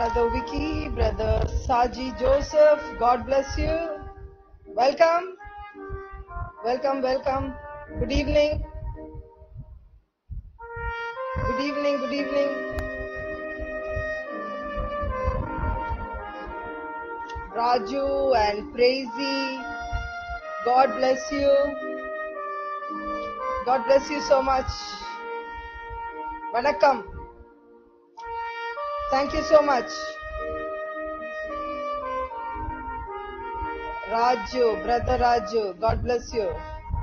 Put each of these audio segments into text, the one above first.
Brother Vicky, Brother Saji Joseph, God bless you. Welcome. Welcome, welcome. Good evening. Good evening, good evening. Raju and Praisy, God bless you. God bless you so much. Vanakkam. Thank you so much. Raju, brother Raju, God bless you.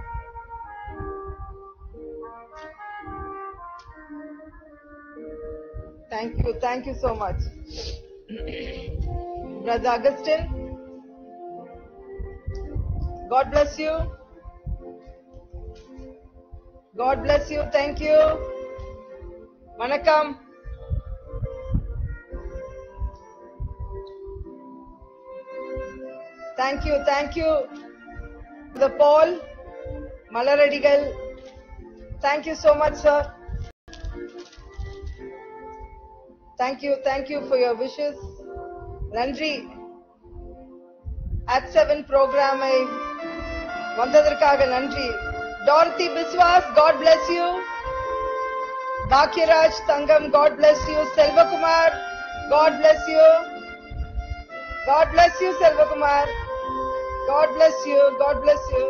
Thank you, thank you so much. brother Augustine, God bless you. God bless you, thank you. Vanakkam. Thank you, thank you. The Paul, Malaradigal. Thank you so much, sir. Thank you, thank you for your wishes. நன்றி at seven ப்ரோக்ராமை வந்ததற்காக நன்றி டார்த்தி Biswas God bless you Bhagyaraj Thangam God bless you Selvakumar God bless you God bless you, Selvakumar. God bless you. God bless you.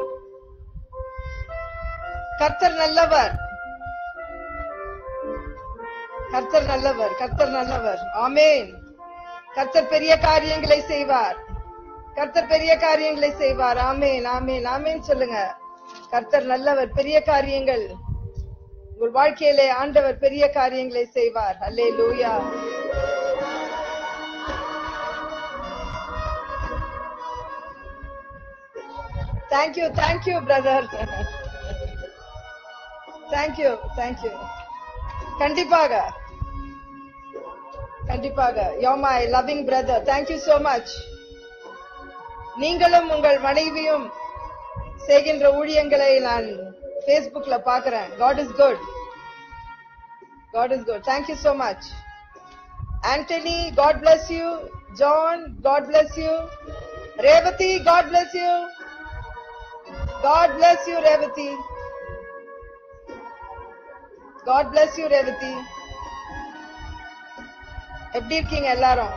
கர்த்தர் நல்லவர் கர்த்தர் நல்லவர் கர்த்தர் நல்லவர் ஆமேன் கர்த்தர் பெரிய காரியங்களை செய்வார் கர்த்தர் பெரிய காரியங்களை செய்வார் ஆமேன் ஆமேன் ஆமேன் சொல்லுங்க கர்த்தர் நல்லவர் பெரிய காரியங்கள் உங்கள் வாழ்க்கையிலே ஆண்டவர் பெரிய காரியங்களை செய்வார் அல்லே லூயா Thank you, thank you, brother. thank you, thank you. கண்டிப்பாக கண்டிப்பாக yo my loving brother thank you so much நீங்களும் உங்கள் மனைவியும் செய்கின்ற ஊழியங்களை நான் Facebookல பார்க்கிறேன் God is good God is good thank you so much Antony God bless you John God bless you Revathi God bless you God bless you, Revati. God bless you, Revati. எப்படி இருக்கீங்க எல்லாரும்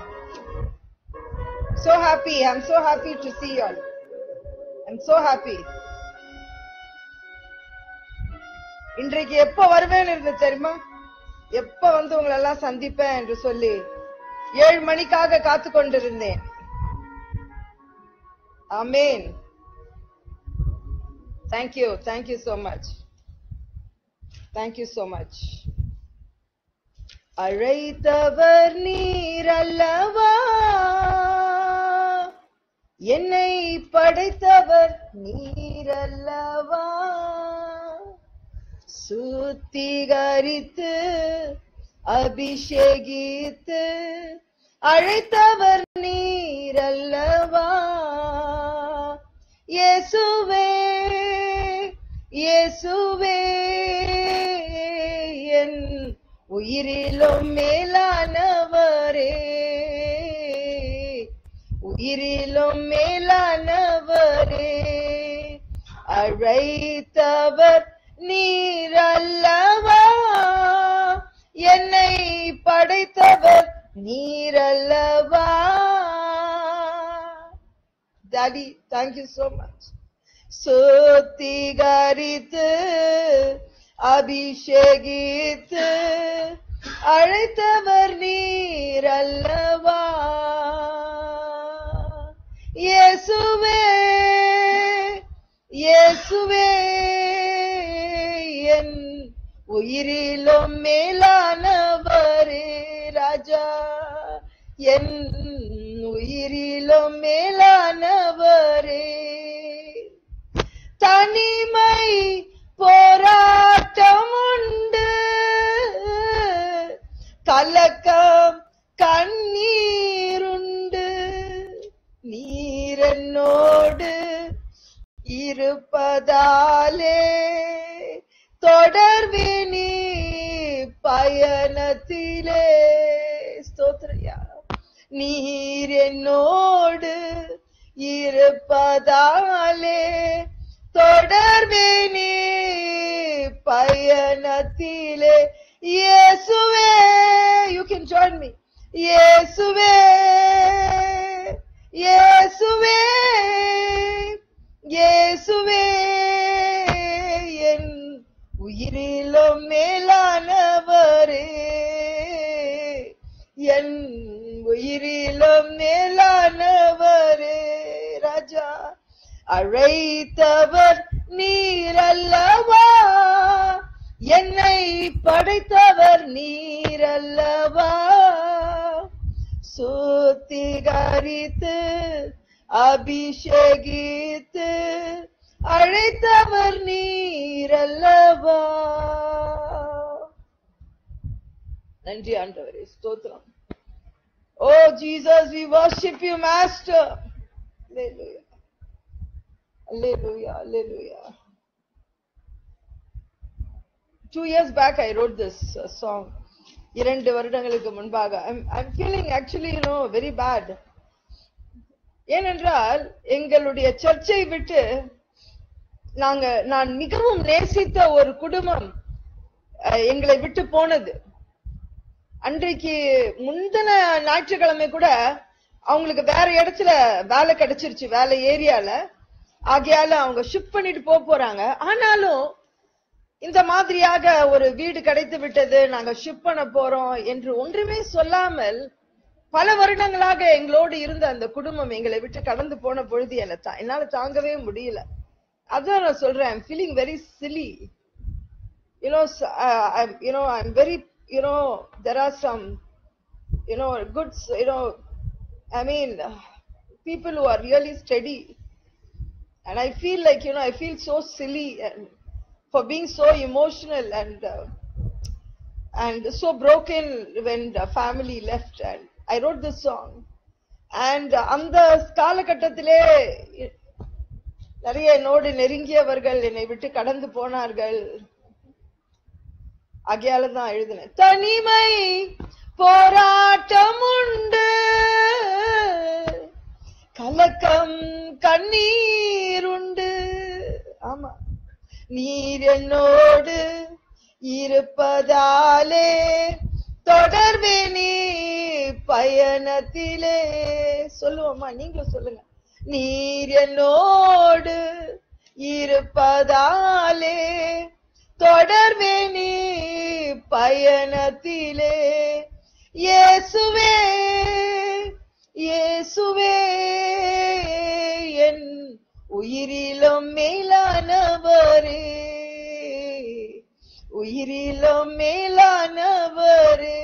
so happy i'm so happy to see you all i'm so happy இன்றைக்கு எப்ப வருவேன்னு இருந்தது தெரியுமா எப்ப வந்து உங்களை எல்லாம் சந்திப்பேன் என்று சொல்லி ஏழு மணிக்காக காத்து கொண்டிருந்தேன் ஆமேன் Thank you. Thank you so much. Thank you so much. அழைத்தவர் நீர் அல்லவா என்னை படைத்தவர் நீர் அல்லவா சுத்திகரித்து அபிஷேகித்து அழைத்தவர் நீர் அல்லவா இயேசுவே இயேசுவே என் உயிரிலும் மேலானவரே உயிரிலும் மேலானவரே அழைத்தவர் நீர் அல்லவா என்னை படைத்தவர் நீர் அல்லவா டாடி தேங்க்யூ சோ மச் சுத்திகரித்து அபிஷேகித்து அழைத்தவர் நீர் அல்லவா இயேசுவே இயேசுவே என் உயிரிலும் மேலானவரே ராஜா என் உயிரிலும் மேலானவரே தனிமை போராட்டம் உண்டு கலக்கம் கண்ணீருண்டு நீர் என்னோடு இருப்பதாலே தொடர்வினி பயணத்திலே ஸ்தோத்ரையா நீர் என்னோடு இருப்பதாலே தொடர்வேனே பயணத்திலே இயேசுவே யூ கேன் ஜாயின் மீ இயேசுவே இயேசுவே இயேசுவே என் உயிரிலும் மேலானவரே என் உயிரிலும் மேலானவரே ராஜா அழைத்தவர் நீரல்லவா என்னை படைத்தவர் நீரல்லவா சுத்திகரித்து அபிஷேகித்து அழைத்தவர் நீரல்லவா நன்றி ஆண்டவரே ஸ்தோத்திரம் oh Jesus we worship you master Hallelujah. Hallelujah. Hallelujah. Two years back, I wrote this uh, song. இரண்டு வருடங்களுக்கு முன்பாக I'm feeling actually you know very bad ஏனென்றால் எங்களுடைய சர்ச்சை விட்டு நாங்க நான் மிகவும் நேசித்த ஒரு குடும்பம் அஹ், எங்களை விட்டு போனது அன்றைக்கு முந்தின ஞாயிற்றுக்கிழமை கூட அவங்களுக்கு வேற இடத்துல வேலை கிடைச்சிருச்சு வேலை ஏரியால ஆகையால அவங்க ஷிஃப்ட் பண்ணிட்டு போக போறாங்க ஆனாலும் இந்த மாதிரியாக ஒரு வீடு கிடைத்து விட்டது நாங்க ஷிஃப்ட் பண்ண போறோம் என்று ஒன்றுமே சொல்லாமல் பல வருடங்களாக எங்களோடு இருந்த அந்த குடும்பம் எங்களை விட்டு கடந்து போன பொழுது என்ன தா- என்னால தாங்கவே முடியல அதான் நான் சொல்றேன் I'm feeling very silly you know s- uh, i'm you know i'm very you know there are some you know good s- you know i mean uh, people who are really steady and i feel like you know i feel so silly and for being so emotional and uh, and so broken when the family left and i wrote this song and uh, அந்த காலகட்டத்திலே இ- நிறைய என்னோடு நெருங்கியவர்கள் என்னை விட்டு கடந்து போனார்கள் ஆகையால தான் எழுதினேன் தனிமை போராட்டம் உண்டு கலக்கம் கண்ணீர் உண்டு ஆமா நீர் என்னோடு இருப்பதாலே தொடர்வேனே பயணத்திலே சொல்லுவோமா நீங்களும் சொல்லுங்க நீர் என்னோடு இருப்பதாலே தொடர்வேனே பயணத்திலே இயேசுவே இயேசுவே என் உயிரிலும் மேலானவரே உயிரிலும் மேலானவரே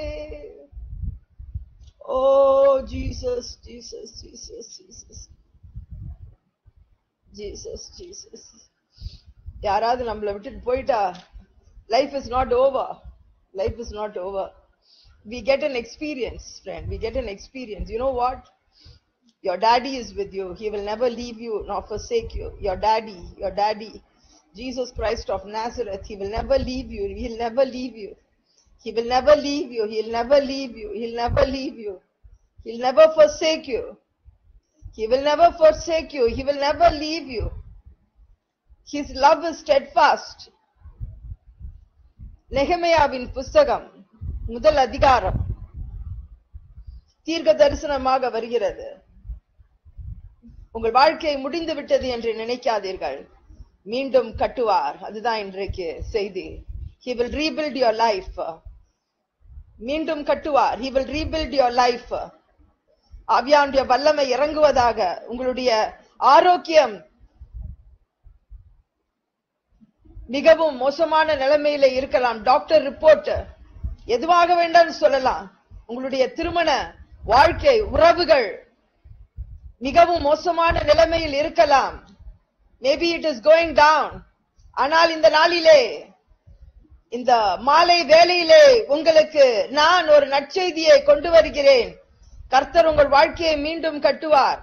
oh Jesus Jesus Jesus Jesus Jesus Jesus யாராவது நம்மளை விட்டுட்டு போயிட்டா life is not over life is not over we get an experience friend we get an experience you know what your daddy is with you he will never leave you nor forsake you your daddy your daddy jesus christ of nazareth he will never leave you he'll never leave you he will never leave you he'll never leave you he'll never leave you he'll never forsake you he will never forsake you he will never leave you his love is steadfast நெகமையாவின் புஸ்தகம் முதல் அதிகாரம் தீர்க்க தரிசனமாக வருகிறது உங்கள் வாழ்க்கை முடிந்து விட்டது என்று நினைக்காதீர்கள் மீண்டும் கட்டுவார் அதுதான் இன்றைக்கு செய்தி he will rebuild your life மீண்டும் கட்டுவார் he will rebuild your life ஆவியானுடைய வல்லமை இறங்குவதாக உங்களுடைய ஆரோக்கியம் மிகவும் மோசமான நிலைமையில இருக்கலாம் டாக்டர் ரிப்போர்ட் எதுவாக வேண்டாம்னு சொல்லலாம் உங்களுடைய திருமண வாழ்க்கை உறவுகள் மிகவும் மோசமான நிலைமையில் இருக்கலாம் maybe it is going down ஆனால் இந்த நாளிலே இந்த மாலை வேளையிலே உங்களுக்கு நான் ஒரு நற்செய்தியை கொண்டு வருகிறேன் கர்த்தர் உங்கள் வாழ்க்கையை மீண்டும் கட்டுவார்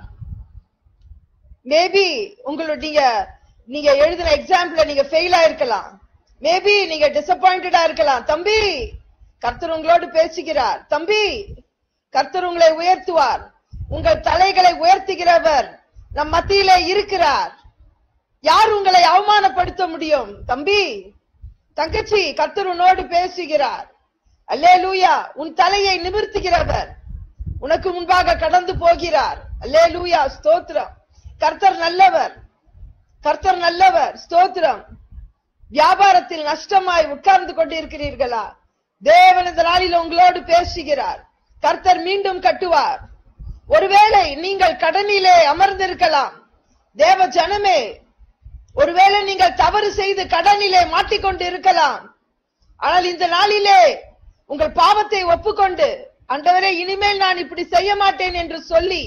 மேபி உங்களுடைய நீங்க எழுதின எக்ஸாம்ல நீங்க ஃபெயில் ஆயிருக்கலாம் மேபி நீங்க டிசப்பாயிண்டடா இருக்கலாம் தம்பி கர்த்தர் உங்களோடு பேசுகிறார் தம்பி கர்த்தர் உங்களை உயர்த்துவார் உங்கள் தலைகளை உயர்த்துகிறவர் நம் மத்தியிலே இருக்கிறார் யார் உங்களை அவமானப்படுத்த முடியும் தம்பி தங்கச்சி கர்த்தர் உன்னோடு பேசுகிறார் அல்லேலூயா உன் தலையை நிமிர்த்துகிறவர் உனக்கு முன்பாக கடந்து போகிறார் அல்லேலூயா ஸ்தோத்திரம் கர்த்தர் நல்லவர் கர்த்தர் நல்லவர் ஸ்தோத்திரம் வியாபாரத்தில் நஷ்டமாய் உட்கார்ந்து கொண்டிருக்கிறீர்களா தேவன் இந்த நாளில் உங்களோடு பேசுகிறார் கர்த்தர் மீண்டும் கட்டுவார் ஒருவேளை நீங்கள் கடனிலே அமர்ந்திருக்கலாம் தேவ ஜனமே ஒருவேளை நீங்கள் தவறு செய்து கடனிலே மாட்டிக்கொண்டு இருக்கலாம் ஆனால் இந்த நாளிலே உங்கள் பாவத்தை ஒப்புக்கொண்டு ஆண்டவரே இனிமேல் நான் இப்படி செய்ய மாட்டேன் என்று சொல்லி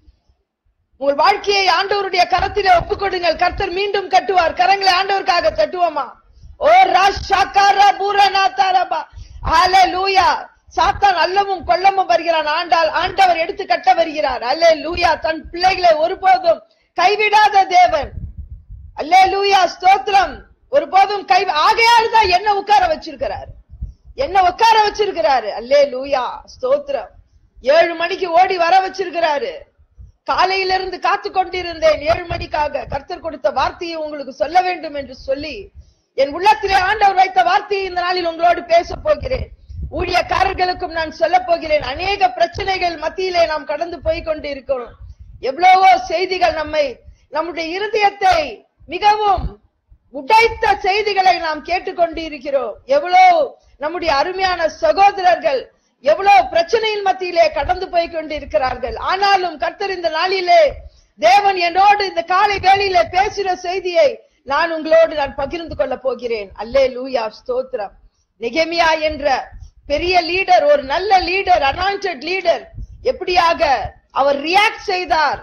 உங்கள் வாழ்க்கையை ஆண்டவருடைய கரத்திலே ஒப்புக்கொடுங்கள் கர்த்தர் மீண்டும் கட்டுவார் கரங்களை ஆண்டவருக்காக தட்டுவோமா ஓ ராஷாக்காரா பூரநாத்தாரபா ஹalleluya சாத்தான் அல்லவும் கொல்லமும் வருகிறான் ஆண்டால் ஆண்டவர் எடுத்து கட்ட வருகிறார் அல்லே லூயா தன் பிள்ளைகளை ஒருபோதும் கைவிடாத தேவன் அல்லே லூயா ஸ்தோத்திரம் ஒருபோதும் கை ஆகையால் தான் என்ன உட்கார வச்சிருக்கிறார் என்ன உட்கார வச்சிருக்கிறாரு அல்லே லூயா ஸ்தோத்திரம் ஏழு மணிக்கு ஓடி வர வச்சிருக்கிறாரு காலையிலிருந்து காத்து கொண்டிருந்தேன் ஏழு மணிக்காக கர்த்தர் கொடுத்த வார்த்தையை உங்களுக்கு சொல்ல வேண்டும் என்று சொல்லி என் உள்ளத்திலே ஆண்டவர் வைத்த வார்த்தையை இந்த நாளில் உங்களோடு பேச போகிறேன் ஊழியக்காரர்களுக்கும் நான் சொல்ல போகிறேன் அநேக பிரச்சனைகள் மத்தியிலே நாம் கடந்து போய் கொண்டு இருக்கிறோம் எவ்வளவோ செய்திகள் நம்மை நம்முடைய இருதயத்தை மிகவும் உடைத்த செய்திகளை நாம் கேட்டுக்கொண்டு இருக்கிறோம் எவ்வளவு நம்முடைய அருமையான சகோதரர்கள் எவ்வளவு பிரச்சனையின் மத்தியிலே கடந்து போய் கொண்டு இருக்கிறார்கள் ஆனாலும் கர்த்தர் இந்த நாளிலே தேவன் என்னோடு இந்த காலை வேளையிலே பேசுகிற செய்தியை நான் உங்களோடு நான் பகிர்ந்து கொள்ள போகிறேன் அல்லே லூயா ஸ்தோத்திரம் நெகேமியா என்ற பெரிய லீடர் ஒரு நல்ல லீடர் அனாயிண்டட் லீடர் எப்படியாக அவர் ரியாக்ட் செய்தார்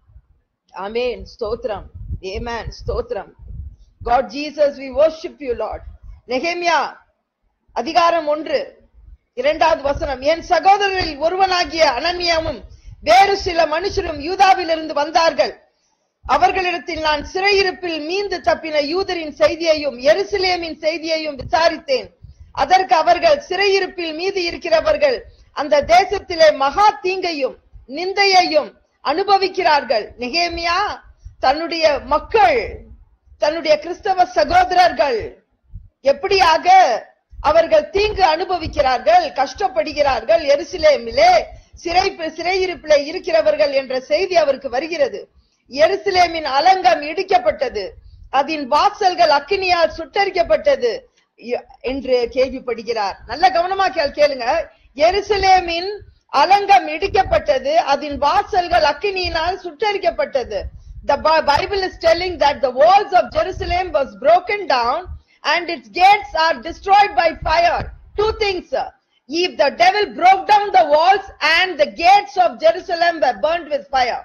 ஆமென் ஸ்தோத்திரம் ஏமேன் ஸ்தோத்திரம் God Jesus we worship you Lord நெகேமியா அதிகாரம் ஒன்று இரண்டாவது வசனம் என் சகோதரரில் ஒருவனாகிய அனன்யாவும் வேறு சில மனுஷரும் யூதாவிலிருந்து வந்தார்கள் அவர்களிடத்தில் நான் சிறையிருப்பில் மீண்டு தப்பின யூதரின் செய்தியையும் எருசலேமின் செய்தியையும் விசாரித்தேன் அதற்கு அவர்கள் சிறையிருப்பில் மீது இருக்கிறவர்கள் அந்த தேசத்திலே மகா தீங்கையும் நிந்தையையும் அனுபவிக்கிறார்கள் நெகேமியா தன்னுடைய மக்கள் தன்னுடைய கிறிஸ்தவ சகோதரர்கள் எப்படியாக அவர்கள் தீங்கு அனுபவிக்கிறார்கள் கஷ்டப்படுகிறார்கள் எருசலேமிலே சிறை சிறையிருப்பிலே இருக்கிறவர்கள் என்ற செய்தி அவருக்கு வருகிறது எருசலேமின் அலங்கம் இடிக்கப்பட்டது அதன் வாசல்கள் அக்கினியால் சுட்டரிக்கப்பட்டது இ- என்று கேள்விப்படுகிறார் நல்ல கவனமா கேள் கேளுங்க எருசலேமின் அலங்கம் இடிக்கப்பட்டது அதன் வாசல்கள் அக்கினியினால் சுட்டரிக்கப்பட்டது The Bi- Bible is telling that the walls of Jerusalem was broken down and its gates are destroyed by fire. Two things. sir. If the devil broke down the walls and the gates of Jerusalem were burned with fire.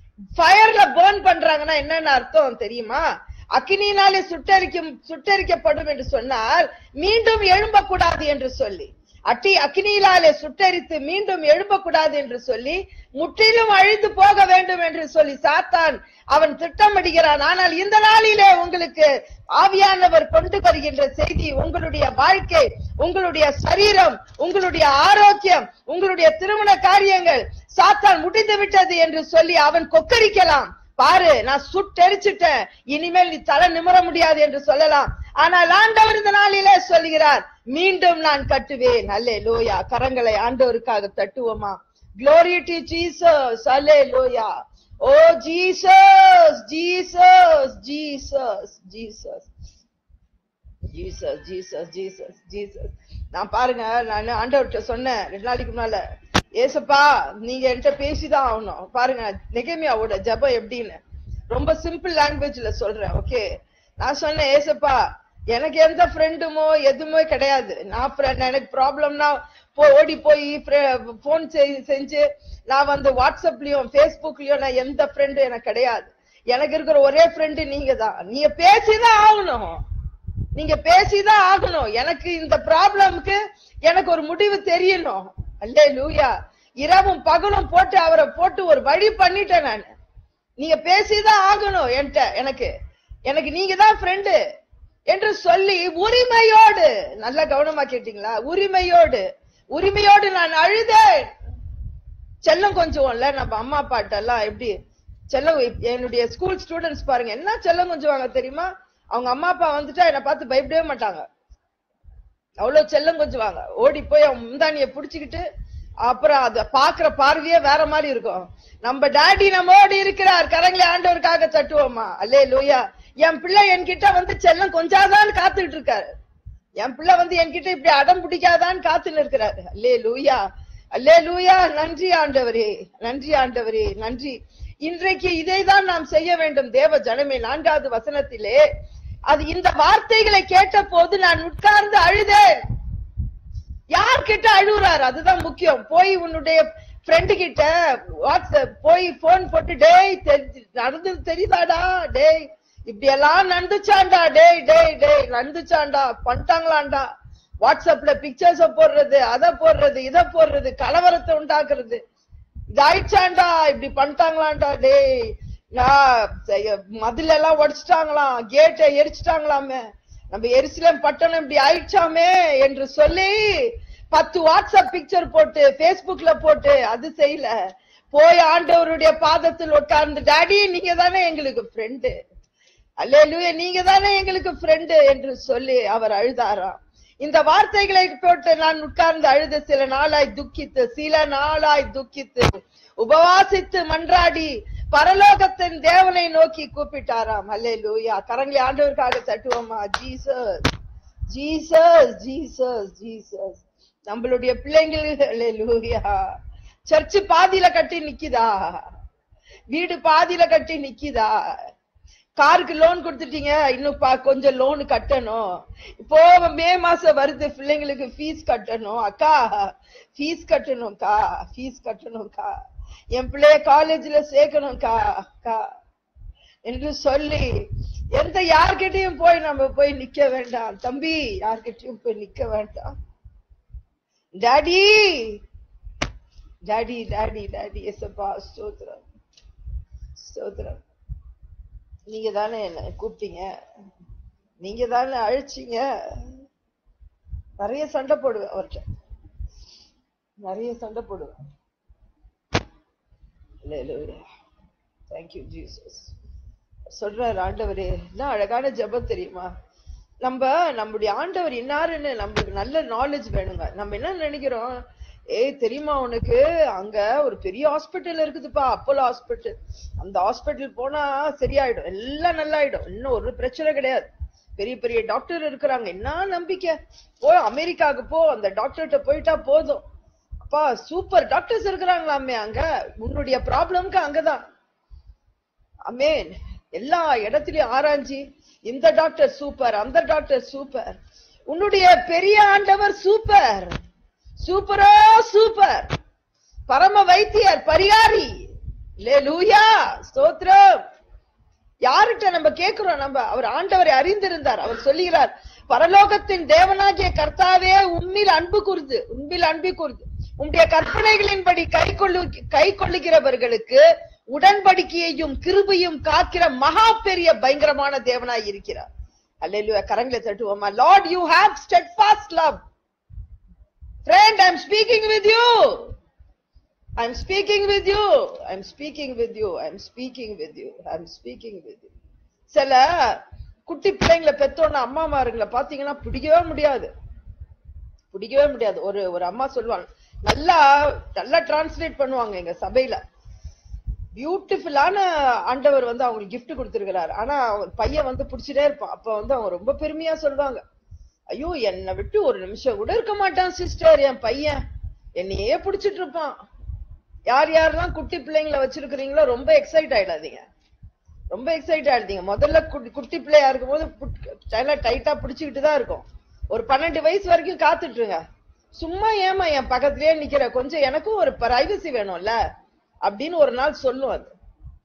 ஃபயர்ல burn பண்றாங்கன்னா என்னன்னு அர்த்தம் தெரியுமா அக்கினியினாலே சுட்டரிக்கும் சுட்டரிக்கப்படும் என்று சொன்னால் மீண்டும் எழும்பக்கூடாது என்று சொல்லி அட்டி அக்கினியினாலே சுட்டரித்து மீண்டும் எழும்பக்கூடாது என்று சொல்லி முற்றிலும் அழிந்து போக வேண்டும் என்று சொல்லி சாத்தான் அவன் திட்டமிடுகிறான் ஆனால் இந்த நாளிலே உங்களுக்கு ஆவியானவர் கொண்டு வருகின்ற செய்தி உங்களுடைய வாழ்க்கை உங்களுடைய சரீரம் உங்களுடைய ஆரோக்கியம் உங்களுடைய திருமண காரியங்கள் சாத்தான் முடிந்து விட்டது என்று சொல்லி அவன் கொக்கரிக்கலாம் பாரு நான் சுட்டெரிச்சிட்டேன் இனிமேல் நீ தலை நிமிர முடியாது என்று சொல்லலாம் ஆனால் ஆண்டவர் இந்த நாளிலே சொல்கிறார் மீண்டும் நான் கட்டுவேன் அல்லே லோயா கரங்களை ஆண்டவருக்காக தட்டுவோமா Glory to Jesus. Hallelujah. Oh Jesus, Jesus, Jesus, Jesus. Jesus Jesus Jesus Jesus நான் பாருங்க நான் ஆண்டவர்கிட்ட சொன்னேன் ரெண்டு நாளைக்கு முன்னால ஏசப்பா நீங்க என்கிட்ட பேசிதான் ஆகணும் பாருங்க நெகமியாவோட ஜெபம் எப்படின்னு ரொம்ப சிம்பிள் லாங்குவேஜ்ல சொல்றேன் ஓகே நான் சொன்னேன் ஏசப்பா எனக்கு எந்த ஃப்ரெண்டுமோ எதுவுமே கிடையாது நான் friend- எனக்கு ப்ராப்ளம்னா ஓடி போய் போன் செஞ்சு நான் வந்து வாட்ஸ்அப்லயும் ஃபேஸ்புக்லயும் நான் எந்த ஃப்ரெண்டும் எனக்கு கிடையாது எனக்கு இருக்கிற ஒரே ஃப்ரெண்டு நீங்க தான் நீங்க பேசிதான் ஆகணும் நீங்க பேசிதான் ஆகணும் எனக்கு இந்த ப்ராப்ளம்க்கு எனக்கு ஒரு முடிவு தெரியணும் அல்லே லூயா இரவும் பகலும் போட்டு அவரை போட்டு ஒரு வழி பண்ணிட்டேன் நான் நீங்க பேசிதான் ஆகணும் என்கிட்ட எனக்கு எனக்கு நீங்க தான் ஃப்ரெண்டு என்று சொல்லி உரிமையோடு நல்ல கவனமா கேட்டீங்களா உரிமையோடு உரிமையோடு நான் அழுதேன் செல்லம் கொஞ்சுவோம்ல நம்ம அம்மா அப்பாட்ட எல்லாம் எப்படி செல்லம் இப்- என்னுடைய ஸ்கூல் ஸ்டூடெண்ட்ஸ் பாருங்க என்ன செல்லம் கொஞ்சுவாங்க தெரியுமா அவங்க அம்மா அப்பா வந்துட்டா என்னை பார்த்து பயப்படவே மாட்டாங்க அவ்வளவு செல்லம் கொஞ்சுவாங்க ஓடி போய் அவன் முந்தானிய புடிச்சுக்கிட்டு அப்புறம் அத பாக்குற பார்வையே வேற மாதிரி இருக்கும் நம்ம டாடி நம்மோடு இருக்கிறார் கரங்களை ஆண்டவருக்காக தட்டுவோமா அல்லே லூயா என் பிள்ளை என்கிட்ட வந்து செல்லம் கொஞ்சாதான்னு காத்துக்கிட்டு இருக்காரு என் பிள்ளை வந்து என்கிட்ட இப்படி அடம் பிடிக்காதான்னு காத்துன்னு இருக்கிறாரு அல்லே லூயா அல்லே லூயா நன்றி ஆண்டவரே நன்றி ஆண்டவரே நன்றி இன்றைக்கு இதைதான் நாம் செய்ய வேண்டும் தேவ ஜனமே நான்காவது வசனத்திலே அது இந்த வார்த்தைகளை கேட்ட போது நான் உட்கார்ந்து அழுதேன் யார்கிட்ட அழுகுறாரு அதுதான் முக்கியம் போய் உன்னுடைய ஃப்ரெண்டு கிட்ட வாட்ஸ்அப் போய் போன் போட்டு டேய் தெரி- நடந்தது தெரியுதாடா டேய் இப்படி எல்லாம் நடந்துச்சாண்டா டேய் டேய் டேய் நடந்துச்சாண்டா பண்ணிட்டாங்களாண்டா வாட்ஸ்அப்ல பிக்சர்ஸ போடுறது அத போடுறது இத போடுறது கலவரத்தை உண்டாக்குறது இதாயிடுச்சாண்டா இப்படி பண்ணிட்டாங்களாண்டா டேய் நான் செய்ய- மதில் எல்லாம் உடைச்சிட்டாங்களாம் கேட்டை எரிச்சிட்டாங்களாமே நம்ம எருசலேம் பட்டணம் இப்படி ஆயிடுச்சாமே என்று சொல்லி பத்து வாட்ஸ்அப் பிக்சர் போட்டு Facebookல போட்டு அது செய்யல போய் ஆண்டவருடைய பாதத்தில் உட்கார்ந்து டாடி நீங்க தானே எங்களுக்கு ஃப்ரெண்டு அல்லேலூயா நீங்க தானே எங்களுக்கு ஃப்ரெண்டு என்று சொல்லி அவர் அழுதாராம் இந்த வார்த்தைகளை போட்டு நான் உட்கார்ந்து அழுது சில நாளாய் துக்கித்து சில நாளாய் துக்கித்து உபவாசித்து மன்றாடி பரலோகத்தின் தேவனை நோக்கி கூப்பிட்டாராம் அல்லேலூயா கரங்களை ஆண்டவருக்காக தட்டுவோமா ஜீசஸ் ஜீசஸ் ஜீசஸ் ஜீசஸ் நம்மளுடைய பிள்ளைங்கள் அல்லேலூயா சர்ச்சு பாதியில கட்டி நிக்குதா வீடு பாதியில கட்டி நிக்குதா காருக்கு லோன் கொடுத்துட்டீங்க இன்னும் பா கொஞ்சம் லோன் கட்டணும் இப்போ மே மாசம் வருது பிள்ளைங்களுக்கு ஃபீஸ் கட்டணும் அக்கா ஃபீஸ் கட்டணும்க்கா ஃபீஸ் கட்டணும்க்கா என் பிள்ளைய காலேஜ்ல சேர்க்கணும்க்கா அக்கா என்று சொல்லி எந்த யார்கிட்டயும் போய் நம்ம போய் நிக்க வேண்டாம் தம்பி யார்கிட்டயும் போய் நிக்க வேண்டாம் டாடி டாடி டாடி டாடி எசப்பா ஸ்தோத்திரம் ஸ்தோத்திரம் நீங்க தானே என்ன கூப்பிட்டீங்க நீங்க தானே அழைச்சீங்க நிறைய சண்டை போடுவேன் அவர்கிட்ட நிறைய சண்டை போடுவேன் தேங்க்யூ ஜீசஸ் சொல்றாரு ஆண்டவரே என்ன அழகான ஜெபம் தெரியுமா நம்ம நம்முடைய ஆண்டவர் இன்னாருன்னு நம்மளுக்கு நல்ல நாலேஜ் வேணுங்க நம்ம என்ன நினைக்கிறோம் ஏய் தெரியுமா உனக்கு அங்க ஒரு பெரிய ஹாஸ்பிட்டல் இருக்குதுப்பா அப்போலோ ஹாஸ்பிட்டல் அந்த ஹாஸ்பிட்டல் போனா சரியாயிடும் எல்லாம் நல்லாயிடும் இன்னும் ஒரு பிரச்சனை கிடையாது பெரிய பெரிய டாக்டர் இருக்கிறாங்க என்ன நம்பிக்கை போ அமெரிக்காவுக்கு போ அந்த டாக்டர்கிட்ட போயிட்டா போதும் அப்பா சூப்பர் டாக்டர்ஸ் இருக்கிறாங்களாமே அங்க உன்னுடைய ப்ராப்ளம்க்கு அங்கதான் அமேன் எல்லா இடத்துலயும் ஆராய்ஞ்சி இந்த டாக்டர் சூப்பர் அந்த டாக்டர் சூப்பர் உன்னுடைய பெரிய ஆண்டவர் சூப்பர் சூப்பரோ சூப்பர் பரம வைத்தியர் பரிகாரி லூயா ஸ்தோத்திரம் யார்கிட்ட நம்ம கேக்குறோம் நம்ம அவர் ஆண்டவரை அறிந்திருந்தார் அவர் சொல்லுகிறார் பரலோகத்தின் தேவனாகிய கர்த்தாவே உம்மில் அன்பு கூர்ந்து உம்மில் அன்பு கூர்ந்து உம்முடைய கற்பனைகளின்படி கை கொள்ளு கை கொள்ளுகிறவர்களுக்கு உடன்படிக்கையையும் கிருபையும் காக்கிற மகா பெரிய பயங்கரமான தேவனாய் இருக்கிறார் அல்லேலூயா கரங்களை தட்டுவோமா Lord you have steadfast love Friend, I'm speaking with you. I'm speaking with you. I'm speaking with you. I'm speaking with you. I'm speaking with you. சில குட்டி பிள்ளைங்களை பெத்தோன்னு அம்மாமாருங்களை பாத்தீங்கன்னா பிடிக்கவே முடியாது பிடிக்கவே முடியாது ஒரு ஒரு அம்மா சொல்லுவாங்க நல்லா நல்லா டிரான்ஸ்லேட் பண்ணுவாங்க எங்க சபையில பியூட்டிஃபுல்லான ஆண்டவர் வந்து அவங்களுக்கு gift கொடுத்திருக்கிறாரு ஆனா ஒரு பையன் வந்து பிடிச்சிட்டே இருப்பான் அப்ப வந்து அவங்க ரொம்ப பெருமையா சொல்லுவாங்க ஐயோ என்னை விட்டு ஒரு நிமிஷம் கூட இருக்க மாட்டான் சிஸ்டர் என் பையன் என்னையே பிடிச்சிட்டு இருப்பான் யார் யாரெல்லாம் குட்டி பிள்ளைங்களை வச்சிருக்கிறீங்களோ ரொம்ப எக்ஸைட் ஆயிடாதீங்க ரொம்ப எக்ஸைட் ஆயிடுதீங்க முதல்ல குட்டி குட்டி பிள்ளையா இருக்கும்போது நல்லா டைட்டா பிடிச்சுக்கிட்டு தான் இருக்கும் ஒரு பன்னெண்டு வயசு வரைக்கும் காத்துட்டுருங்க சும்மா ஏமா என் பக்கத்துலயே நிக்கிற கொஞ்சம் எனக்கும் ஒரு பிரைவசி வேணும்ல அப்படின்னு ஒரு நாள் சொல்லும் அது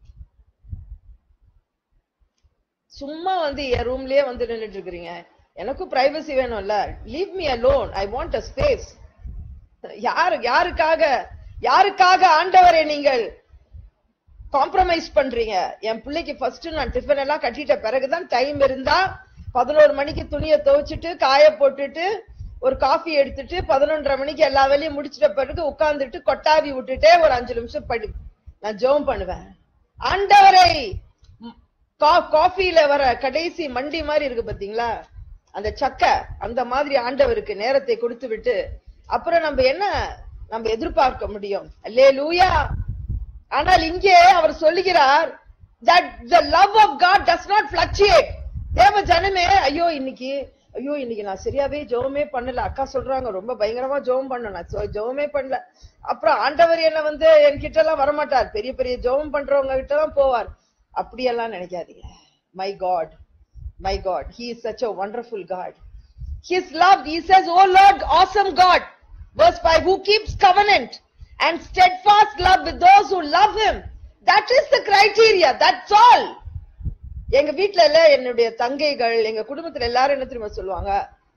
சும்மா வந்து என் ரூம்லயே வந்து நின்னுட்டு இருக்கிறீங்க எனக்கும் பிரைவசி வேணும்ல leave me alone I want a space யாரு யாருக்காக யாருக்காக ஆண்டவரை நீங்கள் காம்ப்ரமைஸ் பண்றீங்க என் பிள்ளைக்கு ஃபர்ஸ்ட் நான் டிஃபன் எல்லாம் கட்டிட்ட பிறகுதான் டைம் இருந்தா பதினோரு மணிக்கு துணியை துவைச்சிட்டு காய போட்டுட்டு ஒரு காஃபி எடுத்துட்டு பதினொன்றரை மணிக்கு எல்லா வேலையும் முடிச்சிட்ட பிறகு உட்கார்ந்துட்டு கொட்டாவி விட்டுட்டே ஒரு அஞ்சு நிமிஷம் படி நான் ஜெபம் பண்ணுவேன் ஆண்டவரை காஃபில வர கடைசி மண்டி மாதிரி இருக்கு பாத்தீங்களா அந்த சக்கை அந்த மாதிரி ஆண்டவருக்கு நேரத்தை கொடுத்து விட்டு அப்புறம் நம்ம என்ன நம்ம எதிர்பார்க்க முடியும் அல்லே லூயா ஆனால் இங்கே அவர் சொல்லுகிறார் that the love of God does not fluctuate தேவ ஜனமே ஐயோ இன்னைக்கு ஐயோ இன்னைக்கு நான் சரியாவே ஜெபமே பண்ணல அக்கா சொல்றாங்க ரொம்ப பயங்கரமா ஜெபம் பண்ண நான் சொ- ஜெபமே பண்ணல அப்புறம் ஆண்டவர் என்ன வந்து என்கிட்ட எல்லாம் வரமாட்டார் பெரிய பெரிய ஜெபம் பண்றவங்க கிட்ட எல்லாம் போவார் அப்படியெல்லாம் நினைக்காதீங்க my God my God he is such a wonderful god his love he says oh lord awesome god verse 5 who keeps covenant and steadfast love with those who love him that is the criteria that's all எங்க வீட்ல இல்ல என்னுடைய தங்கைகள் எங்க குடும்பத்துல எல்லாரும் என்ன தெரியுமா சொல்லுவாங்க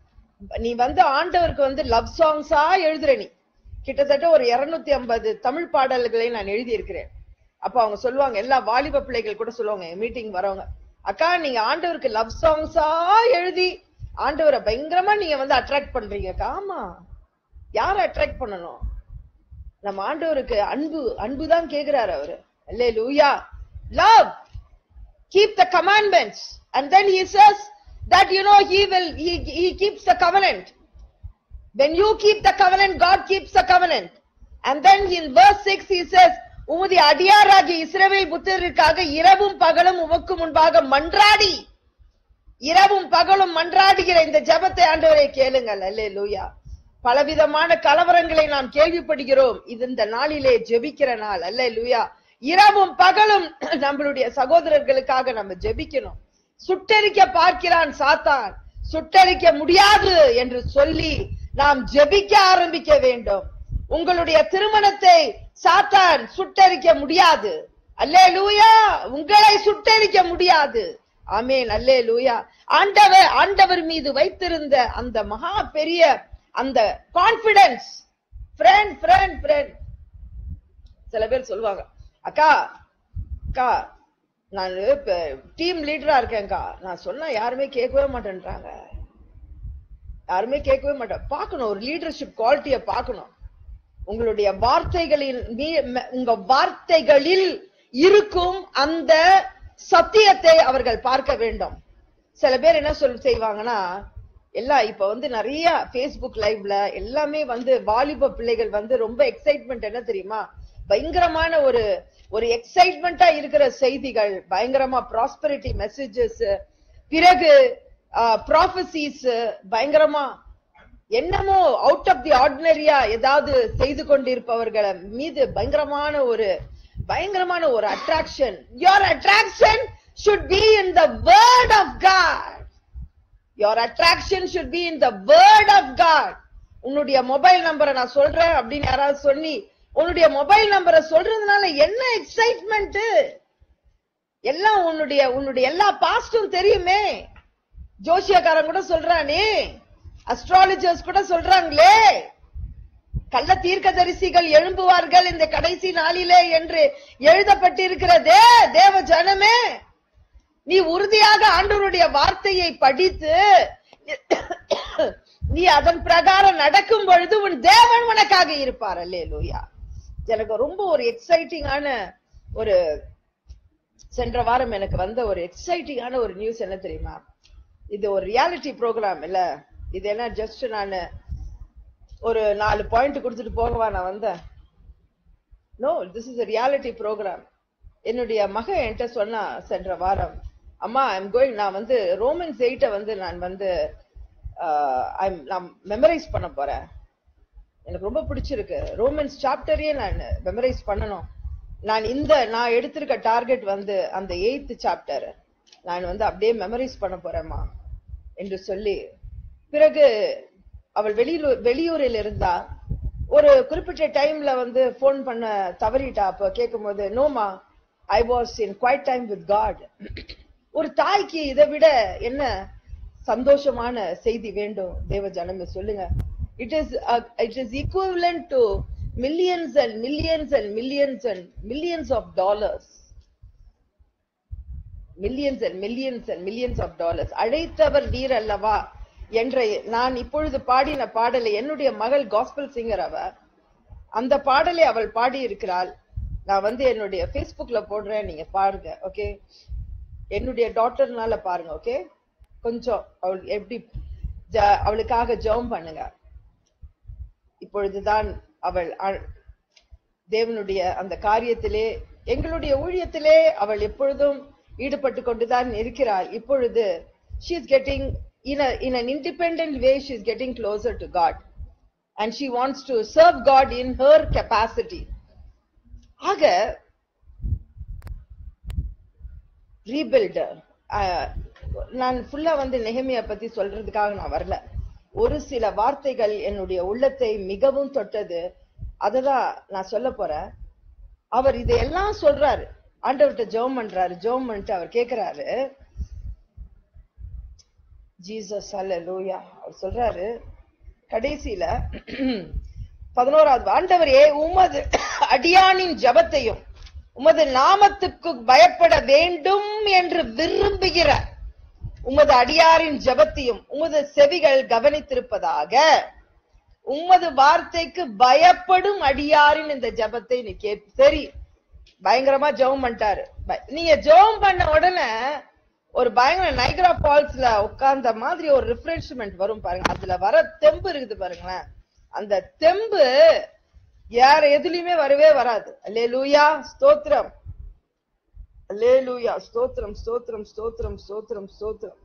நீ வந்து ஆண்டவருக்கு வந்து லவ் சாங்ஸா எழுதுற நீ கிட்டத்தட்ட ஒரு 250 ஐம்பது தமிழ் பாடல்களை நான் எழுதி இருக்கிறேன் அப்ப அவங்க சொல்லுவாங்க எல்லா வாலிப பிள்ளைகள் கூட சொல்லுவாங்க மீட்டிங் வரவங்க அக்கா நீங்க ஆண்டவருக்கு லவ் சாங்ஸா எழுதி ஆண்டவரை பயங்கரமா நீங்க வந்து அட்ராக்ட் பண்றீங்க அக்கா ஆமா யார அட்ராக்ட் பண்ணணும் நம்ம ஆண்டவருக்கு அன்பு அன்பு தான் கேக்குறாரு அவரு அல்லே லூயா love keep the commandments and then he says that you know he will he, he keeps the covenant when you keep the covenant god keeps the covenant and then in verse 6 he says உமது அடியாராகிய இஸ்ரவேல் புத்திரருக்காக இரவும் பகலும் உமக்கு முன்பாக மன்றாடி இரவும் பகலும் மன்றாடுகிற இந்த ஜெபத்தை ஆண்டவரை கேளுங்கள் அல்லே லூயா பலவிதமான கலவரங்களை நாம் கேள்விப்படுகிறோம் இது இந்த நாளிலே ஜெபிக்கிற நாள் அல்லே லூயா இரவும் பகலும் நம்மளுடைய சகோதரர்களுக்காக நம்ம ஜெபிக்கணும் சுட்டரிக்க பார்க்கிறான் சாத்தான் சுட்டரிக்க முடியாது என்று சொல்லி நாம் ஜெபிக்க ஆரம்பிக்க வேண்டும் உங்களுடைய திருமணத்தை சாத்தான் சுட்டரிக்க முடியாது அல்லே லூயா உங்களை சுட்டரிக்க முடியாது ஆமேன் அல்லே லூயா ஆண்டவர் ஆண்டவர் மீது வைத்திருந்த அந்த மகா பெரிய அந்த கான்பிடன்ஸ் ஃப்ரெண்ட் ஃப்ரெண்ட் ஃப்ரெண்ட் சில பேர் சொல்லுவாங்க அக்கா அக்கா நான் இப்ப டீம் லீடரா இருக்கேன்க்கா நான் சொன்னா யாருமே கேட்கவே மாட்டேன்றாங்க யாருமே கேட்கவே மாட்டேன் பார்க்கணும் ஒரு லீடர்ஷிப் குவாலிட்டிய பார்க்கணும் உங்களுடைய வார்த்தைகளின் மீ- ம- உங்க வார்த்தைகளில் இருக்கும் அந்த சத்தியத்தை அவர்கள் பார்க்க வேண்டும் சில பேர் என்ன சொல் செய்வாங்கன்னா எல்லாம் இப்ப வந்து நிறைய Facebook லைவ்ல எல்லாமே வந்து வாலிப பிள்ளைகள் வந்து ரொம்ப எக்ஸைட்மெண்ட் என்ன தெரியுமா பயங்கரமான ஒரு ஒரு எக்ஸைட்மெண்டா இருக்கிற செய்திகள் பயங்கரமா ப்ராஸ்பரிட்டி மெசேஜஸ் பிறகு ப்ராஃபசிஸ் பயங்கரமா என்னமோ அவுட் ஆஃப் தி ஆர்டினரியா ஏதாவது செய்து கொண்டிருப்பவர்கள் மீது பயங்கரமான ஒரு பயங்கரமான ஒரு attraction your attraction should be in the word of God your attraction should be in the word of God உன்னுடைய மொபைல் நம்பரை நான் சொல்றேன் அப்படின்னு யாராவது சொல்லி உன்னுடைய மொபைல் நம்பரை சொல்றதுனால என்ன எக்ஸைட்மெண்ட் எல்லாம் உன்னுடைய உன்னுடைய எல்லா பாஸ்டும் தெரியுமே ஜோசியக்காரன் கூட சொல்றானே அஸ்ட்ராலஜர்ஸ் கூட சொல்றாங்களே கள்ள தீர்க்கதரிசிகள் எழும்புவார்கள் இந்த கடைசி நாளிலே என்று எழுதப்பட்டிருக்கிறதே தேவ ஜனமே நீ உறுதியாக ஆண்டவருடைய வார்த்தையை படித்து நீ அதன் பிரகாரம் நடக்கும் பொழுது உன் தேவன் உனக்காக இருப்பார் அல்லே லூயா எனக்கு ரொம்ப ஒரு எக்ஸைட்டிங்கான ஒரு சென்ற வாரம் எனக்கு வந்த ஒரு எக்ஸைட்டிங்கான ஒரு நியூஸ் என்ன தெரியுமா இது ஒரு ரியாலிட்டி ப்ரோக்ராம் இல்ல இது என்ன ஜஸ்ட் நான் ஒரு நாலு பாயிண்ட் கொடுத்துட்டு போகவா நான் வந்தேன் no this is reality programme என்னுடைய மக என்கிட்ட சொன்னா சென்ற வாரம் அம்மா ஐம் கோயிங் நான் வந்து ரோமன்ஸ் எயிட்ட வந்து நான் வந்து ஆஹ், I'm- நான் மெமரைஸ் பண்ண போறேன் எனக்கு ரொம்ப பிடிச்சிருக்கு ரோமன்ஸ் சாப்டரையே நான் மெமரைஸ் பண்ணணும் நான் இந்த நான் எடுத்திருக்க டார்கெட் வந்து அந்த எயித்து சாப்டர் நான் வந்து அப்படியே மெமரைஸ் பண்ண போறேம்மா என்று சொல்லி பிறகு அவள் வெளியூர் வெளியூரில் இருந்தா ஒரு குறிப்பிட்ட டைம்ல வந்து ஃபோன் பண்ண தவறிட்டா அப்ப கேட்கும்போது நோமா I was in quiet time with God ஒரு தாய்க்கு இதை விட என்ன சந்தோஷமான செய்தி வேண்டும் தேவ ஜனமே சொல்லுங்க it is it is equivalent to millions and millions and millions and millions of dollars millions and millions and millions of dollars அழைத்தவர் நீர் அல்லவா என்ற நான் இப்பொழுது பாடின பாடலை என்னுடைய மகள் காஸ்பல் சிங்கர் அவ அந்த பாடலை அவள் பாடி இருக்கிறாள் நான் வந்து என்னுடைய Facebookல போடுறேன் நீங்க பாருங்க ஓகே என்னுடைய டாட்டர்னால பாருங்க ஓகே கொஞ்சம் அவள் எப்படி ஜ- அவளுக்காக ஜெபம் பண்ணுங்க இப்பொழுதுதான் அவள் அ- தேவனுடைய அந்த காரியத்திலே எங்களுடைய ஊழியத்திலே அவள் எப்பொழுதும் ஈடுபட்டு கொண்டுதான் இருக்கிறாள் இப்பொழுது she is getting in a in an independent way she is getting closer to god and she wants to serve god in her capacity ஆக ரீபில்டர் நான் ஃபுல்லா வந்து நெஹமியா பத்தி சொல்றதுக்காக நான் வரல ஒரு சில வார்த்தைகள் என்னுடைய உள்ளத்தை மிகவும் தொட்டது அததான் நான் சொல்ல போறேன் அவர் இதையெல்லாம் சொல்றாரு ஆண்டவர்கிட்ட ஜெபம் பண்றாரு ஜெபம் பண்ணிட்டு அவர் கேக்குறாரு ஜீசஸ் அல்லேலூயா அவர் சொல்றாரு கடைசியில பதினோராவது ஆண்டவரே உமது அடியானின் ஜெபத்தையும் உமது நாமத்துக்கு பயப்பட வேண்டும் என்று விரும்புகிற உமது அடியாரின் ஜெபத்தையும் உமது செவிகள் கவனித்திருப்பதாக உமது வார்த்தைக்கு பயப்படும் அடியாரின் இந்த ஜெபத்தை நீ கே சரி பயங்கரமா ஜெபம் பண்ணிட்டாரு ப- நீங்க ஜெபம் பண்ண உடனே ஒரு பயங்கர நைக்ரா ஃபால்ஸ்ல உட்கார்ந்த மாதிரி ஒரு ரிஃப்ரெஷ்மெண்ட் வரும் பாருங்க அதுல வர தெம்பு இருக்குது பாருங்களேன் அந்த தெம்பு யார எதுலயுமே வரவே வராது அல்லேலூயா ஸ்தோத்திரம் அல்லேலூயா ஸ்தோத்திரம் ஸ்தோத்திரம் ஸ்தோத்திரம் ஸ்தோத்திரம் ஸ்தோத்திரம்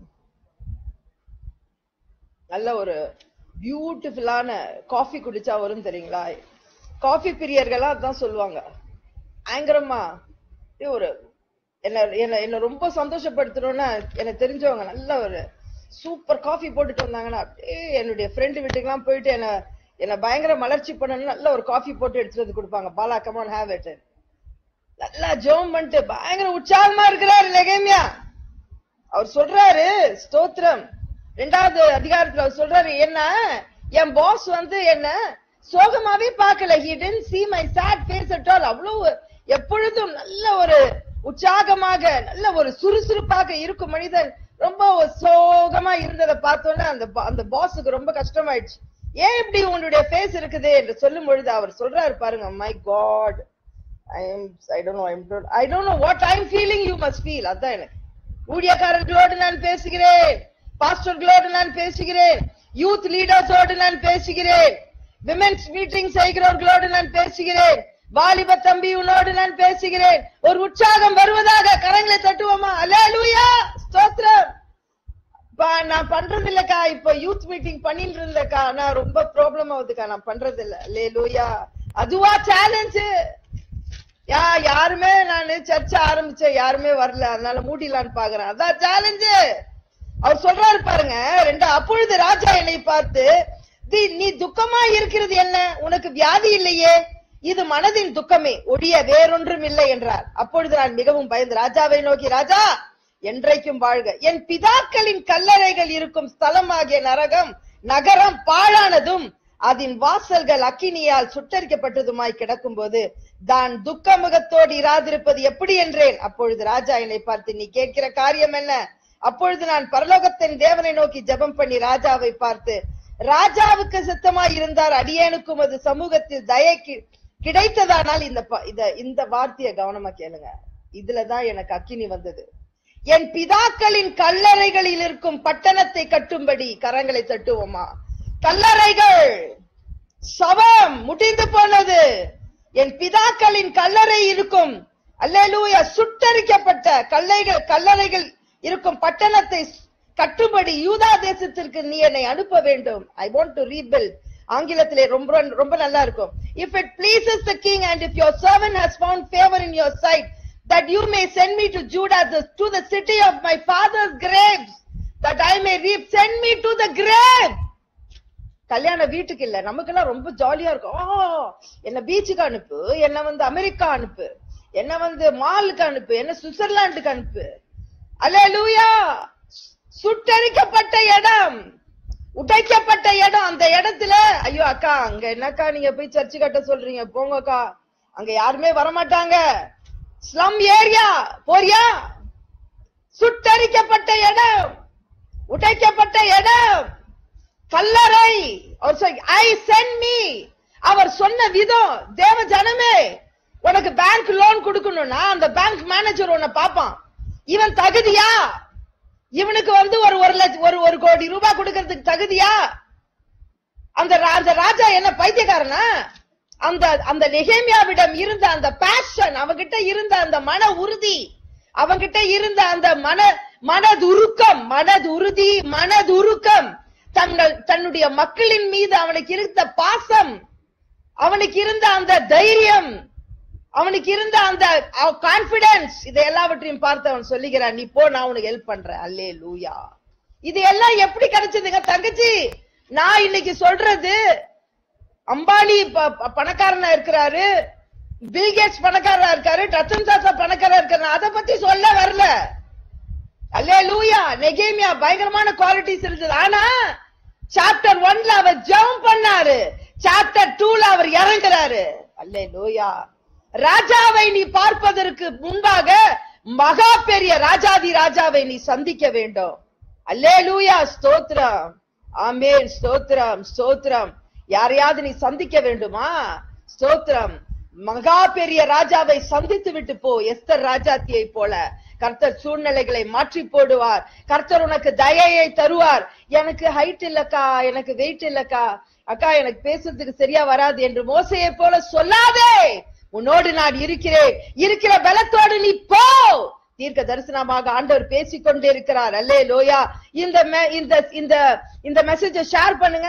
நல்ல ஒரு பியூட்டிஃபுல்லான காஃபி குடிச்சா வரும் தெரியுங்களா காஃபி பிரியர்களா அதான் சொல்லுவாங்க பயங்கரமா அப்படியே ஒரு என்ன என்ன என்ன ரொம்ப சந்தோஷப்படுத்தணும்னா எனக்கு தெரிஞ்சவங்க நல்ல ஒரு சூப்பர் காஃபி போட்டுட்டு வந்தாங்கன்னா அப்படியே என்னுடைய ஃப்ரெண்டு வீட்டுக்கெல்லாம் போயிட்டு என்ன என்ன பயங்கர மலர்ச்சி பண்ணணும்னு நல்ல ஒரு காஃபி போட்டு எடுத்துட்டு வந்து கொடுப்பாங்க பாலா கமான் ஹேவ் இட் நல்லா ஜெபம் பண்ணிட்டு பயங்கர உற்சாகமா இருக்கிறாரு லெகேமியா அவர் சொல்றாரு ஸ்தோத்திரம் ரெண்டாவது அதிகாரத்துல அவர் சொல்றாரு என்ன என் பாஸ் வந்து என்ன சோகமாவே பார்க்கல he didn't see my sad face at all அவ்வளவு எப்பொழுதும் நல்ல ஒரு உற்சாகமாக நல்ல ஒரு சுறுசுறுப்பாக இருக்கும் மனிதன் ரொம்ப ஒரு சோகமா இருந்ததை பார்த்தோன்னே அந்த ba- அந்த பாஸுக்கு ரொம்ப கஷ்டமாயிடுச்சு ஏன் இப்படி உன்னுடைய ஃபேஸ் இருக்குது என்று சொல்லும் பொழுது அவர் சொல்றாரு பாருங்க my God I am I don't know I don't I don't know what I am feeling you must feel அதான் எனக்கு ஊழியக்காரர்களோடு நான் பேசுகிறேன் பாஸ்டர்களோடு நான் பேசுகிறேன் யூத் லீடர்ஸோடு நான் பேசுகிறேன் விமென்ஸ் மீட்டிங் செய்கிறவர்களோடு நான் பேசுகிறேன் வாலிப தம்பியோடு நான் பேசுகிறேன் ஒரு உற்சாகம் வருவதாக கரங்களை தட்டுவோமா அல்லேலூயா ஸ்தோத்திரம் பா நான் பண்றது இல்லக்கா இப்ப யூத் மீட்டிங் பண்ணிட்டு இருந்தக்கா நான் ரொம்ப ப்ராப்ளம் ஆகுதுக்கா நான் பண்றது இல்ல லேலூயா அதுவா சேலஞ்சு யா யாருமே நானு சர்ச்ச ஆரம்பிச்சேன் யாருமே வரல அதனால மூடிலான்னு பாக்குறேன் அதான் சேலஞ்சு அவர் சொல்றாரு பாருங்க ரெண்டு அப்பொழுது ராஜா என்னை பார்த்து "தி- நீ துக்கமா இருக்கிறது என்ன உனக்கு வியாதி இல்லையே இது மனதின் துக்கமே ஒழிய வேறொன்றும் இல்லை என்றார் அப்பொழுது நான் மிகவும் பயந்து ராஜாவை நோக்கி ராஜா என்றைக்கும் வாழ்க என் பிதாக்களின் கல்லறைகள் இருக்கும் ஸ்தலமாகிய நரகம் நகரம் பாழானதும் அதன் வாசல்கள் அக்கினியால் சுட்டரிக்கப்பட்டதுமாய் கிடக்கும்போது தான் துக்க முகத்தோடு இராதிருப்பது எப்படி என்றேன் அப்பொழுது ராஜா என்னை பார்த்து நீ கேட்கிற காரியம் என்ன அப்பொழுது நான் பரலோகத்தின் தேவனை நோக்கி ஜெபம் பண்ணி ராஜாவை பார்த்து ராஜாவுக்கு சித்தமாய் இருந்தார் அடியேனுக்கும் அது சமூகத்தில் தயை கி- கிடைத்ததானால் இந்த ப- இத இந்த வார்த்தையை கவனமா கேளுங்க இதுலதான் எனக்கு அக்கினி வந்தது என் பிதாக்களின் கல்லறைகளில் இருக்கும் பட்டணத்தை கட்டும்படி கரங்களை தட்டுவோமா கல்லறைகள் சவம் முடிந்து போனது என் பிதாக்களின் கல்லறை இருக்கும் அல்லேலூயா சுட்டரிக்கப்பட்ட கல்லைகள் கல்லறைகள் இருக்கும் பட்டணத்தை கட்டும்படி யூதா தேசத்திற்கு நீ என்னை அனுப்ப வேண்டும் ஐ வாண்ட் டு ரீபில்ட் ஆங்கிலத்திலே ரொம்ப ரொம்ப நல்லா இருக்கும் if it pleases the king and if your servant has found favor in your sight that you may send me to Judah the, to the city of my father's graves that I may reap send me to the grave கல்யாண வீட்டுக்கு இல்ல நமக்கெல்லாம் ரொம்ப ஜாலியா இருக்கும் ஓ என்ன பீச்சுக்கு அனுப்பு என்ன வந்து அமெரிக்கா அனுப்பு என்ன வந்து மாலுக்கு அனுப்பு என்ன சுவிட்சர்லாந்துக்கு அனுப்பு அல்லேலூயா சுட்டரிக்கப்பட்ட இடம் உடைக்கப்பட்ட இடம் அந்த இடத்துல ஐயோ அக்கா அங்க என்னக்கா நீங்க போய் சர்ச்சு கட்ட சொல்றீங்க போங்கக்கா அங்க யாருமே வரமாட்டாங்க ஸ்லம் ஏரியா போறியா சுட்டரிக்கப்பட்ட இடம் உடைக்கப்பட்ட இடம் கல்லறை அவர் சொல்லி ஐ சென்ட் மீ அவர் சொன்ன விதம் தேவ ஜனமே உனக்கு பேங்க் லோன் கொடுக்கணும்னா அந்த பேங்க் மேனேஜர் உன்னை பாப்பான் இவன் தகுதியா இவனுக்கு வந்து ஒரு ஒரு லட்சம் ஒரு ஒரு கோடி ரூபாய் கொடுக்கறதுக்கு தகுதியா அந்த ரா- அந்த ராஜா என்ன பைத்தியக்காரனா அந்த அந்த நெகேமியாவிடம் இருந்த அந்த பேஷன் அவங்கிட்ட இருந்த அந்த மன உறுதி அவங்கிட்ட இருந்த அந்த மன மனதுருக்கம் மனதுறுதி மனதுருக்கம் தங்கள் தன்னுடைய மக்களின் மீது அவனுக்கு இருந்த பாசம் அவனுக்கு இருந்த அந்த தைரியம் அவனுக்கு இருந்த அந்த கான்பிடன்ஸ் இதை எல்லாவற்றையும் பார்த்து அவன் சொல்லுகிறான் நீ போ நான் உனக்கு ஹெல்ப் பண்றேன் அல்லே லூயா இது எல்லாம் எப்படி கிடைச்சதுங்க தங்கச்சி நான் இன்னைக்கு சொல்றது அம்பானி ப- ப- பணக்காரனா இருக்கிறாரு பில்கேட்ஸ் பணக்காரனா இருக்காரு ரத்தன் தாத்தா பணக்காரா இருக்காரு அதை பத்தி சொல்ல வரல அல்லே லூயா நெகேமியா பயங்கரமான குவாலிட்டிஸ் இருந்தது ஆனா சாப்டர் ஒன்ல அவர் ஜம்ப் பண்ணாரு சாப்டர் டூல அவர் இறங்குறாரு அல்லே லூயா ராஜாவை நீ பார்ப்பதற்கு முன்பாக மகா பெரிய ராஜாதி ராஜாவை நீ சந்திக்க வேண்டும் அல்லே லூயா ஸ்தோத்திரம் ஆமேன் ஸ்தோத்திரம் ஸ்தோத்திரம் யாரையாவது நீ சந்திக்க வேண்டுமா ஸ்தோத்திரம் மகா பெரிய ராஜாவை சந்தித்து விட்டு போ எஸ்தர் ராஜாத்தியை போல கர்த்தர் சூழ்நிலைகளை மாற்றி போடுவார் கர்த்தர் உனக்கு தயையை தருவார் எனக்கு ஹைட் இல்லக்கா எனக்கு வெயிட் இல்லக்கா அக்கா எனக்கு பேசுறதுக்கு சரியா வராது என்று மோசையை போல சொல்லாதே உன்னோடு நான் இருக்கிறேன் இருக்கிற பலத்தோடு நீ போ தீர்க்க தரிசனமாக ஆண்டவர் பேசிக் கொண்டே இருக்கிறார் அல்லே லோயா இந்த me- இந்த இந்த இந்த மெசேஜை ஷேர் பண்ணுங்க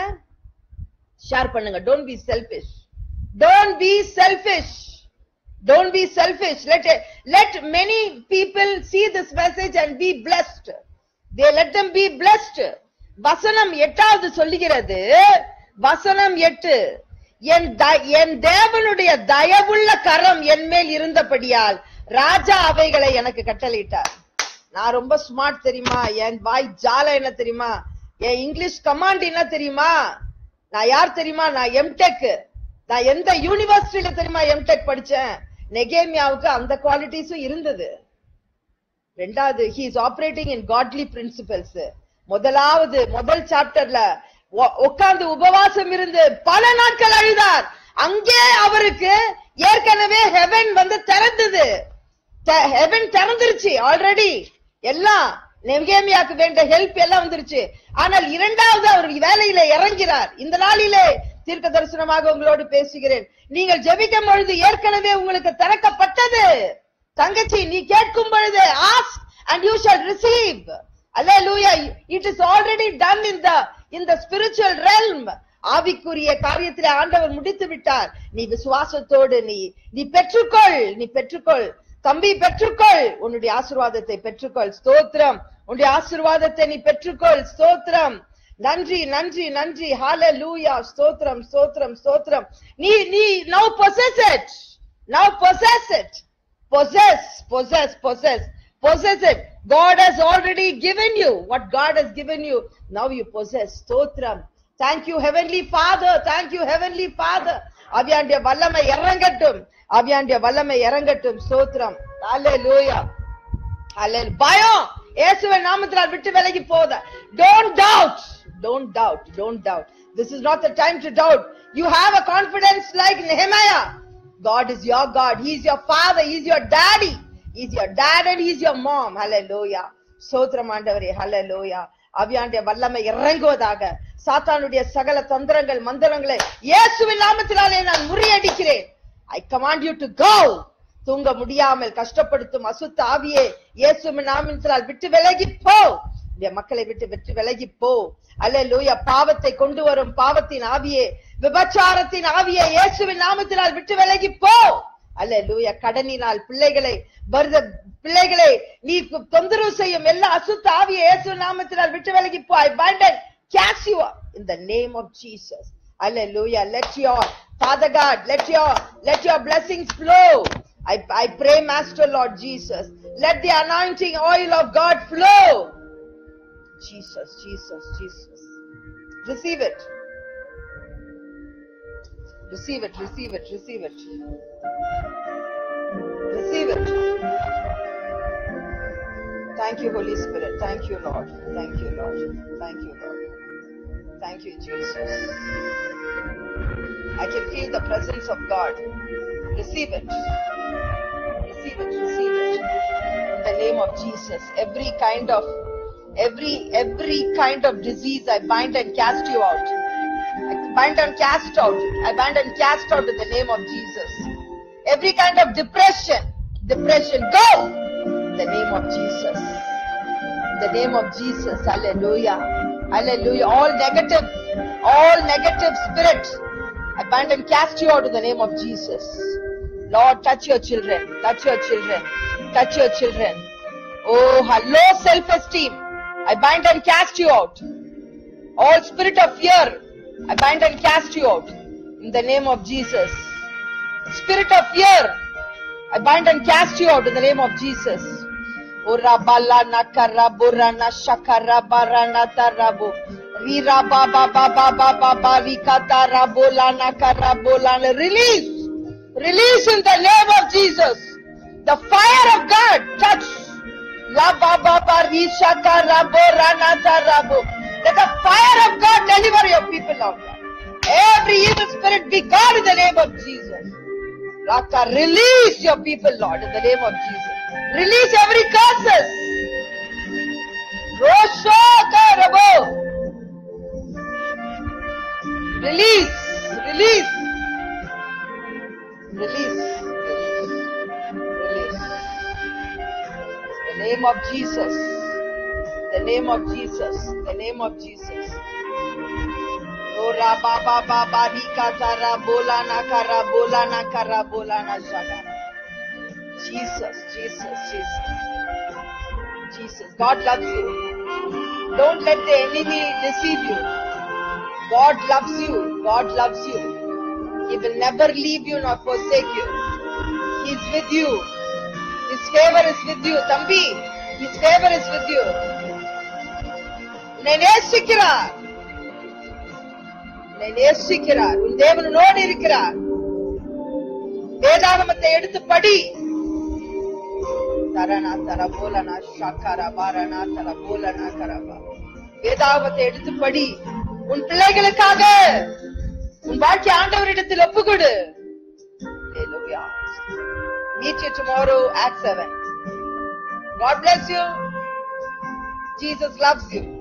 ஷேர் பண்ணுங்க don't be selfish don't be selfish Don't be selfish. Let let many people see this message and be blessed. They let them be blessed. வசனம் எட்டாவது சொல்லுகிறது வசனம் எட்டு என் த- என் தேவனுடைய தயவுள்ள கரம் என் மேல் இருந்தபடியால் ராஜா அவைகளை எனக்கு கட்டளையிட்டார் நான் ரொம்ப ஸ்மார்ட் தெரியுமா என் வாய் ஜால என்ன தெரியுமா என் இங்கிலீஷ் கமாண்ட் என்ன தெரியுமா நான் யார் தெரியுமா நான் எம்டெக் நான் எந்த யூனிவர்சிட்டியில தெரியுமா எம்டெக் படிச்சேன் நெகேமியாவுக்கு அந்த குவாலிட்டிஸும் இருந்தது ரெண்டாவது he is operating in godly principles முதலாவது முதல் சாப்டர்ல உட்கார்ந்து உபவாசம் இருந்து பல நாட்கள் அழுதார் அங்கே அவருக்கு ஏற்கனவே ஹெவன் வந்து திறந்தது ஹெவன் திறந்துருச்சு ஆல்ரெடி எல்லாம் நெகேமியாக்கு வேண்ட ஹெல்ப் எல்லாம் வந்துருச்சு ஆனால் இரண்டாவது அவர் வேலையில இறங்கிறார் இந்த நாளிலே தீர்க்க தரிசனமாக உங்களோடு பேசுகிறேன் நீங்கள் ஜெபிக்கும் பொழுது ஏற்கனவே உங்களுக்கு திறக்கப்பட்டது தங்கச்சி நீ கேட்கும் பொழுது ask and you shall receive அல்லேலூயா it is already done in the in the spiritual realm ஆவிக்குரிய காரியத்திலே ஆண்டவர் முடித்து விட்டார் நீ விசுவாசத்தோடு நீ நீ பெற்றுக்கொள் நீ பெற்றுக்கொள் தம்பி பெற்றுக்கொள் உன்னுடைய ஆசீர்வாதத்தை பெற்றுக்கொள் ஸ்தோத்திரம் உன்னுடைய ஆசீர்வாதத்தை நீ பெற்றுக்கொள் ஸ்தோத்திரம் நன்றி நன்றி நன்றி ஹalleluya ஸ்தோத்திரம் ஸ்தோத்திரம் ஸ்தோத்திரம் நீ நீ now possess it now possess it possess possess possess possess it god has already given you what god has given you now you possess ஸ்தோத்திரம் thank you heavenly father thank you heavenly father அவியாண்டிய வல்லமை இறங்கட்டும் அவியாண்டிய வல்லமை இறங்கட்டும் ஸ்தோத்திரம் ஹalleluya அல்லேல் பயம் இயேசுவின் நாமத்தினால் விட்டு விலகி போத don't doubt don't doubt don't doubt this is not the time to doubt you have a confidence like nehemiah god is your god he is your father he is your daddy he is your dad and he is your mom hallelujah சோத்திரம் ஆண்டவரே hallelujah அவியாண்டிய வல்லமை இறங்குவதாக சாத்தானுடைய சகல தந்திரங்கள் மந்திரங்களை இயேசுவின் நாமத்தினாலே நான் முறியடிக்கிறேன் ஐ command you to go தூங்க முடியாமல் கஷ்டப்படுத்தும் அசுத்த ஆவியே இயேசுவின் நாமத்தினால் விட்டு விலகி போ இந்த மக்களை விட்டு விட்டு விலகி போ அல்லேலூயா பாவத்தை கொண்டு வரும் பாவத்தின் ஆவியே விபச்சாரத்தின் ஆவியே இயேசுவின் நாமத்தினால் விட்டு விலகி போ அல்லேலூயா கடனினால் பிள்ளைகளை வருத பிள்ளைகளை நீ தொந்தரவு செய்யும் எல்லா அசுத்த ஆவியை இயேசுவின் நாமத்தினால் விட்டு விலகி போ I bundle case you in the name of Jesus Hallelujah. Let your Father God, let your let your blessings flow. I, I pray, Master Lord Jesus. Let the anointing oil of God flow. Jesus, Jesus, Jesus. Receive it. Receive it, receive it, receive it. Receive it. Thank you, Holy Spirit. Thank you, Lord. Thank you, Lord. Thank you, Lord. Thank you, Jesus. I can feel the presence of God. Receive it. Receive it. Receive it. In the name of Jesus. Every kind of every every kind of disease I bind and cast you out. I bind and cast out. I bind and cast out in the name of Jesus. Every kind of depression, depression, go! In the name of Jesus. In the name of Jesus. Hallelujah. Hallelujah. All negative, all negative spirit, I bind and cast you out in the name of Jesus. Lord, touch your children. Touch your children. Touch your children. Oh, low self-esteem. I bind and cast you out. All spirit of fear, I bind and cast you out. In the name of Jesus. Spirit of fear, I bind and cast you out in the name of Jesus. Urabala nakara burana shakara barana tarabu. Rira baba baba baba barikata rabola nakara bolana. Release. Release in the name of Jesus. The fire of God touch. La baba barishaka rabo rana tarabu. Let the fire of God deliver your people out. Every evil spirit be gone in the name of Jesus. Raka, release your people, Lord, in the name of Jesus. Release every curses. Roshaka Rabo. Release, release, release, release, release. The name of Jesus. The name of Jesus. The name of Jesus. Ora baba baba rika tara bola na kara bola na kara bola na shaga. Jesus, Jesus, Jesus. Jesus. God loves you. Don't let the enemy deceive you. God loves you. God loves you. He will never leave you nor forsake you. He's with you. His favor is with you. Tambi, His favor is with you. உன்னை நேசிக்கிறார் உன்னை நேசிக்கிறார் உன் தேவன் உன்னோடு இருக்கிறார் வேதாகமத்தை எடுத்து படி தரணா தர போலனா ஷாக்காரா பாரணா தர போலனா கரபா வேதாகமத்தை எடுத்து படி உன் பிள்ளைகளுக்காக உன் வாழ்க்கை ஆண்டவரிடத்தில் ஒப்புக்கொடு Hallelujah. Meet you tomorrow at 7. God bless you. Jesus loves you.